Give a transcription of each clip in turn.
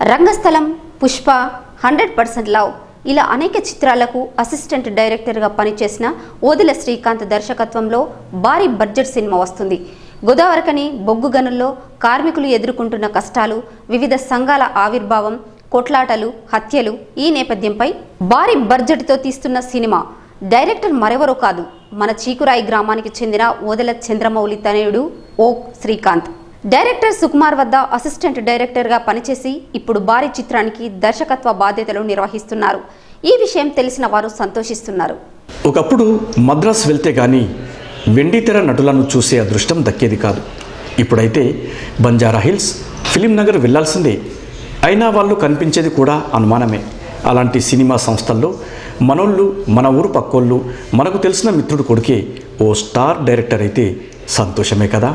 రంగస్థలం Pushpa hundred percent love ఇలా అనేక చిత్రాలకు అసిస్టెంట్ డైరెక్టర్గా పనిచేసిన ఓదిల శ్రీకాంత్ దర్శకత్వంలో భారీ బడ్జెట్ సినిమా వస్తుంది గోదావరికని బొగ్గు గనుల్లో కార్మికులు ఎదుర్కొంటున్న కష్టాలు వివిధ సంఘాల ఆవిర్భావం కొట్లాటలు హత్యలు ఈ నేపథ్యంపై భారీ బడ్జెట్తో తీస్తున్న సినిమా డైరెక్టర్ మరెవరో కాదు మన చీకురాయి గ్రామానికి చెందిన ఓదెల చంద్రమౌళి తనయుడు ఓ శ్రీకాంత్ డైరెక్టర్ సుకుమార్ వద్ద అసిస్టెంట్ డైరెక్టర్గా పనిచేసి ఇప్పుడు భారీ చిత్రానికి దర్శకత్వ బాధ్యతలు నిర్వహిస్తున్నారు ఈ విషయం తెలిసిన వారు సంతోషిస్తున్నారు ఒకప్పుడు మద్రాస్ వెళ్తే గాని వెండితెర నటులను చూసే అదృష్టం దక్కేది కాదు ఇప్పుడైతే బంజారా హిల్స్ ఫిలిం నగర్ వెళ్లాల్సిందే అయినా వాళ్ళు కనిపించేది కూడా అనుమానమే అలాంటి సినిమా సంస్థల్లో మనోళ్ళు మన ఊరు పక్కోళ్ళు మనకు తెలిసిన మిత్రుడు కొడుకే ఓ స్టార్ డైరెక్టర్ అయితే సంతోషమే కదా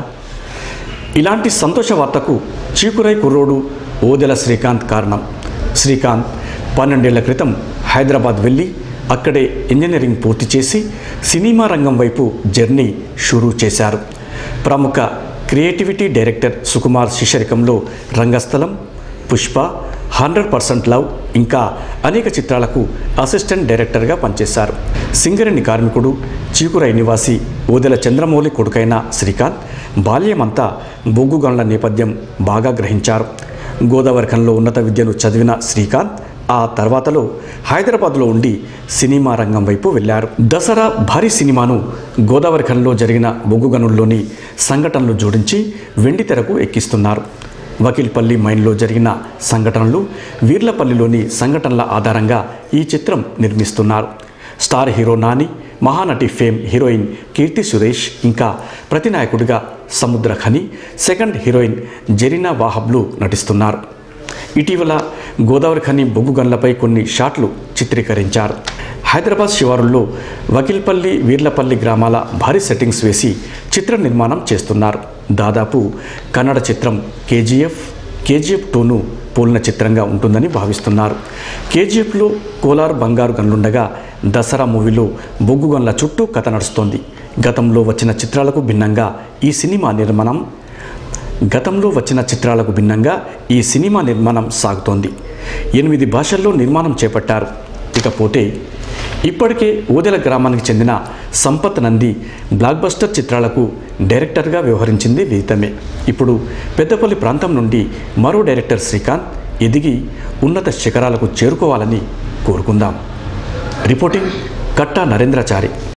ఇలాంటి సంతోష వార్తకు చీకురై కుర్రోడు ఓదెల శ్రీకాంత్ కారణం శ్రీకాంత్ పన్నెండేళ్ల క్రితం హైదరాబాద్ వెళ్ళి అక్కడే ఇంజనీరింగ్ పూర్తి చేసి సినిమా రంగం వైపు జర్నీ షురూ చేశారు ప్రముఖ క్రియేటివిటీ డైరెక్టర్ సుకుమార్ శిష్యరికంలో Rangasthalam Pushpa hundred percent love ఇంకా అనేక చిత్రాలకు అసిస్టెంట్ డైరెక్టర్గా పనిచేశారు సింగరేణి కార్మికుడు చీకురై నివాసి ఓదెల చంద్రమౌళి కొడుకైన శ్రీకాంత్ బాల్యమంతా బొగ్గు గనుల నేపథ్యం బాగా గ్రహించారు గోదావరిఖంలో ఉన్నత విద్యను చదివిన శ్రీకాంత్ ఆ తర్వాతలో హైదరాబాద్లో ఉండి సినిమా రంగం వైపు వెళ్ళారు దసరా భారీ సినిమాను గోదావరిఖంలో జరిగిన బొగ్గు గనుల్లోని సంఘటనలు జోడించి వెండితెరకు ఎక్కిస్తున్నారు వకీల్పల్లి మైన్లో జరిగిన సంఘటనలు వీర్లపల్లిలోని సంఘటనల ఆధారంగా ఈ చిత్రం నిర్మిస్తున్నారు star hero Nani Mahanati fame heroine Keerthy Suresh ఇంకా ప్రతినాయకుడిగా సముద్ర ఖని సెకండ్ హీరోయిన్ జెరీనా వాహబ్లు నటిస్తున్నారు ఇటీవల గోదావరి ఖని బొగ్గు గన్లపై కొన్ని షాట్లు చిత్రీకరించారు హైదరాబాద్ శివారుల్లో వకీల్పల్లి వీర్లపల్లి గ్రామాల భారీ సెట్టింగ్స్ వేసి చిత్ర నిర్మాణం చేస్తున్నారు దాదాపు కన్నడ చిత్రం కేజీఎఫ్ కేజీఎఫ్ టూను పోలిన చిత్రంగా ఉంటుందని భావిస్తున్నారు కేజీఎఫ్లో కోలార్ బంగారు గన్లుండగా దసరా మూవీలో బొగ్గు గన్ల చుట్టూ కథ నడుస్తోంది గతంలో వచ్చిన చిత్రాలకు భిన్నంగా ఈ సినిమా నిర్మాణం గతంలో వచ్చిన చిత్రాలకు భిన్నంగా ఈ సినిమా నిర్మాణం సాగుతోంది ఎనిమిది భాషల్లో నిర్మాణం చేపట్టారు ఇకపోతే ఇప్పటికే ఓదెల గ్రామానికి చెందిన సంపత్ నంది బ్లాక్ బస్టర్ చిత్రాలకు డైరెక్టర్గా వ్యవహరించింది విదితమే ఇప్పుడు పెద్దపల్లి ప్రాంతం నుండి మరో డైరెక్టర్ శ్రీకాంత్ ఎదిగి ఉన్నత శిఖరాలకు చేరుకోవాలని కోరుకుందాం రిపోర్టింగ్ కట్టా నరేంద్రచారి